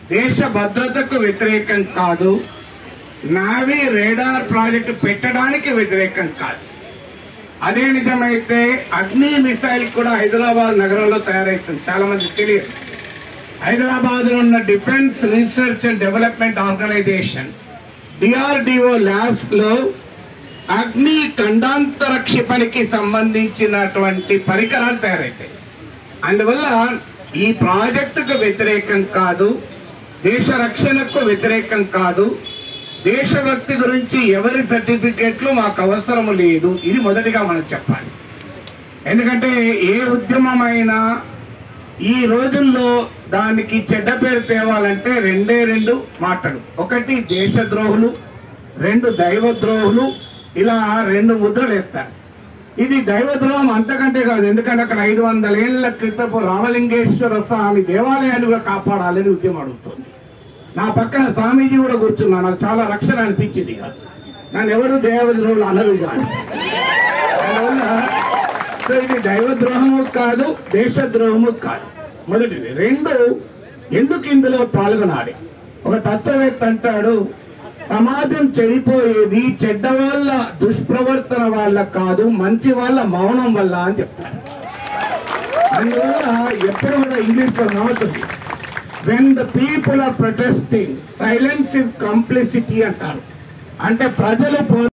దేశ భద్రతకు వ్యతిరేకం కాదు నావీ రేడార్ ప్రాజెక్టు పెట్టడానికి వ్యతిరేకం కాదు అదే నిజమైతే అగ్ని మిసైల్ కూడా హైదరాబాద్ నగరంలో తయారవుతుంది చాలా మంది తెలియదు హైదరాబాద్ లో ఉన్న defence research and development organisation DRDO labs లో అగ్ని ఖండాంతర క్షిపణికి సంబంధించినటువంటి పరికరాలు తయారవుతాయి అందువల్ల ఈ ప్రాజెక్టుకు వ్యతిరేకం కాదు దేశ రక్షణకు వ్యతిరేకం కాదు దేశభక్తి గురించి ఎవరి సర్టిఫికెట్లు మాకు అవసరం లేదు ఇది మొదటిగా మనం చెప్పాలి ఎందుకంటే ఏ ఉద్యమమైనా ఈ రోజుల్లో దానికి చెడ్డ పేరు తేవాలంటే రెండే రెండు మాటలు ఒకటి దేశద్రోహులు రెండు దైవద్రోహులు ఇలా రెండు ముద్రలు వేస్తారు ఇది దైవద్రోహం అంతకంటే కాదు ఎందుకంటే అక్కడ ఐదు వందల ఏళ్ల క్రితపు రామలింగేశ్వర స్వామి దేవాలయాన్ని కూడా కాపాడాలని ఉద్యమం అడుగుతుంది నా పక్కన స్వామీజీ కూడా కూర్చున్నా నాకు చాలా రక్షణ అనిపించింది ఇక. నన్ను ఎవరు దేవద్రోహులు అనరు కానీ అందువల్ల సో ఇది దైవద్రోహము కాదు దేశద్రోహము కాదు మొదటిది రెండు ఎందుకు ఇందులో పాల్గొనాలి ఒక తత్వవేత్త అంటాడు సమాజం చెడిపోయేది చెడ్డ వాళ్ళ దుష్ప్రవర్తన వల్ల కాదు మంచి వాళ్ళ మౌనం వల్ల అని చెప్తాడు అందువల్ల ఎప్పుడు కూడా ఇంగ్లీష్ లో నవ్వుతుంది when the people are protesting silence is complicity అంటారు అంటే ప్రజలు పో